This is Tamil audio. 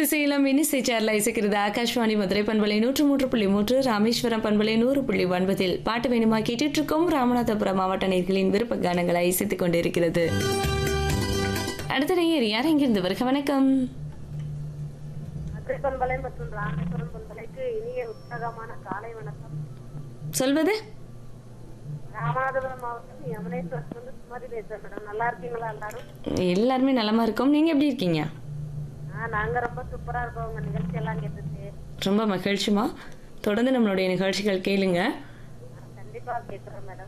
இசையிலம் இனிசை சேர்ல இசைக்கிறது ஆகாஷ்வாணி மதுரை பண்பலை நூற்று மூன்று புள்ளி மூன்று ராமேஸ்வரம் பண்பலை நூறு புள்ளி ஒன்பதில் பாட்டு வேணுமா கேட்டுட்டு இருக்கோம் ராமநாதபுரம் மாவட்ட நேர்களின் விருப்ப கானங்களை இசைத்துக் கொண்டிருக்கிறது அடுத்த நேயர் யார் இங்கிருந்து வருக வணக்கம் மதுரை பண்பலை மற்றும் ராமேஸ்வரம் பண்பலைக்கு இனிய உற்சாகமான காலை வணக்கம் சொல்வது ராமநாதபுரம் மாவட்டம் யமுனேஸ்வரத்துல சுமதி பேசுறேன் மேடம் நல்லா இருக்கீங்களா எல்லாரும் எல்லாருமே நலமா இருக்கோம் நீங்க எப்படி இருக்கீங்க ஆ நாங்க ரொம்ப சூப்பரா இருக்கோம் உங்க நிகழ்ச்சி எல்லாம் கேட்டுட்டு ரொம்ப மகிழ்ச்சிமா தொடர்ந்து நம்மளுடைய நிகழ்ச்சிகள் கேளுங்க கண்டிப்பா கேட்கிறோம் மேடம்